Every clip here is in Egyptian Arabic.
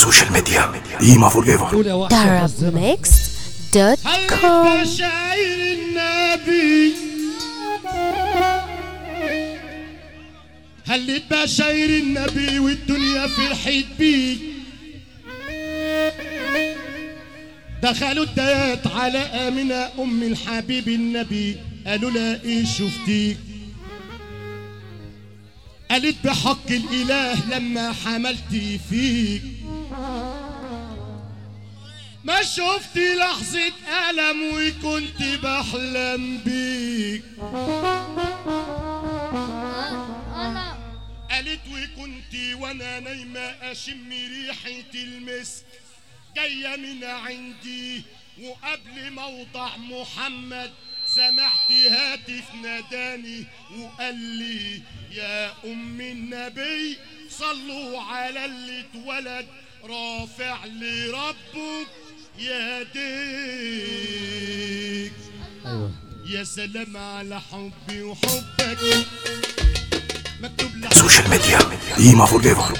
سوشيال ميديا ديما فور ايفر قول يا وحش حزمها darabmix.com بشاير النبي هلت بشاير النبي والدنيا فرحت بيك دخلوا الديات على آمنة أم الحبيب النبي قالوا لها إيه شفتيك قالت بحق الإله لما حملتي فيك ما شفت لحظة ألم وكنت بحلم بيك قالت وكنت وانا نايمة اشم ريحة المسك جاية من عندي وقبل موضع محمد سمعت هاتف ناداني وقال لي يا ام النبي صلوا على اللي اتولد رافع لربك يا ديك يا سلام على حبي وحبك مكتوب لك سوشيال ميديا ديما فور ايفر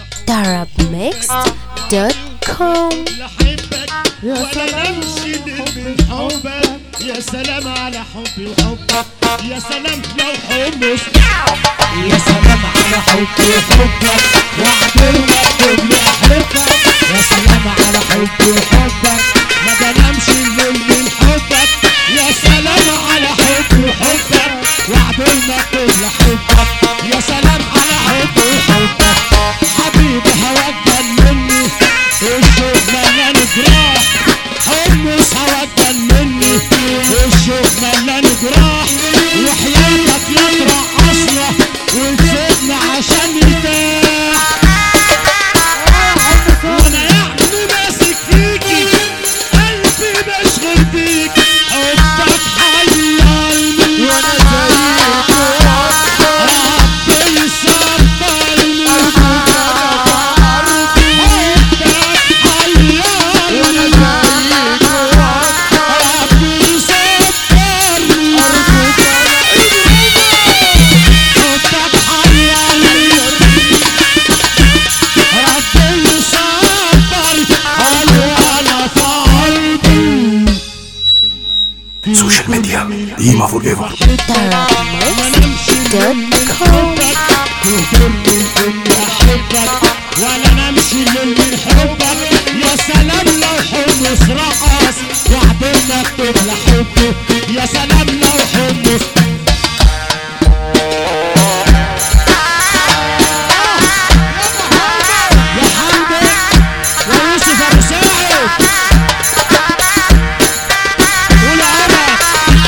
darabmix.com لحبك ولا نمشي من حبك يا سلام على حبي وحبك يا سلام لو حمص يا سلام على حبي وحبك وعدل مكتوب لي احبك يا سلام على حبي وحبك ما بنامش الليل من حبك يا سلام على حبي وحبك وعد المكتوب لحبك يا سلام على حبي وحبك حبيبي هواك جنني الشوق مليان جراح حمص هواك جنني الشوق مليان جراح وحياتك يطرح اصله وتسيبني عشان يرتاح وانا يعني ماسك فيكي قلبي مشغول بيك حبك حيرني وانا زيك ربي يصبرني حبك حيرني وانا زيك ربي يصبرني حبك حيرني ربي يصبر قالوا انا في قلبي سوشيال ميديا ديما فور ايفر darabmix.com تهتمني اني احبك ولا نمشي الليل من حبك يا سلام لو حمص رقص وعدين مكتوب لحبه يا سلام لو حمص يا حمدي يا يوسف ابو ساعد قول يا عمر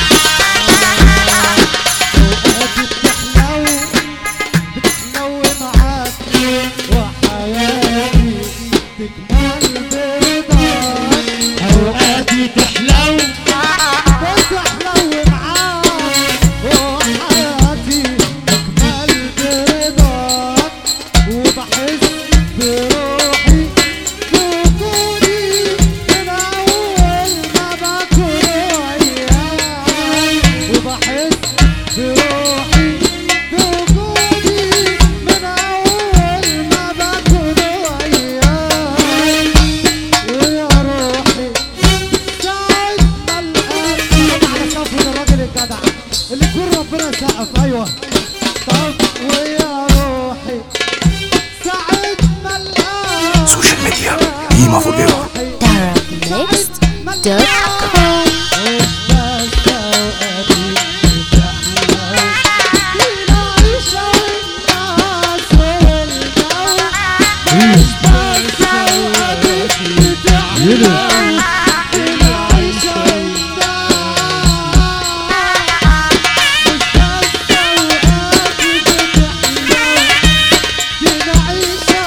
بتحلو معاك وحياتي تكمل برضاك اوقاتي تحلو بتحلو معاك وحياتي تكمل برضاك وبحس بروحي بوجودي من أول ما بكون وياك وبحس بروحي بوجودي من أول ما بكون وياك ويا روحي ساعد ما القاك على صفن الراجل الجدع اللي يكون ربنا سقف ايوه طب ويا روحي ساعد ما القاك سوشيال ميديا ديما فور ايفر darabmix.com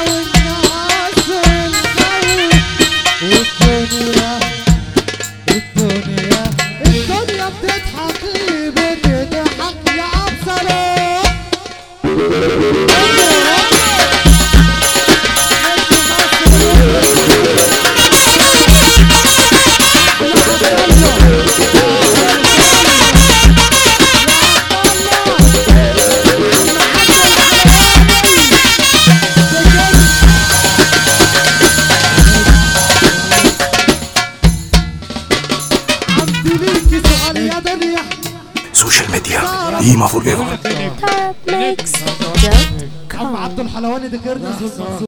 والدنيا ليكي سؤال يا دنيا سوشيال ميديا ديما فور ايفر Therapmix.com عم عبد الحلواني ذكرني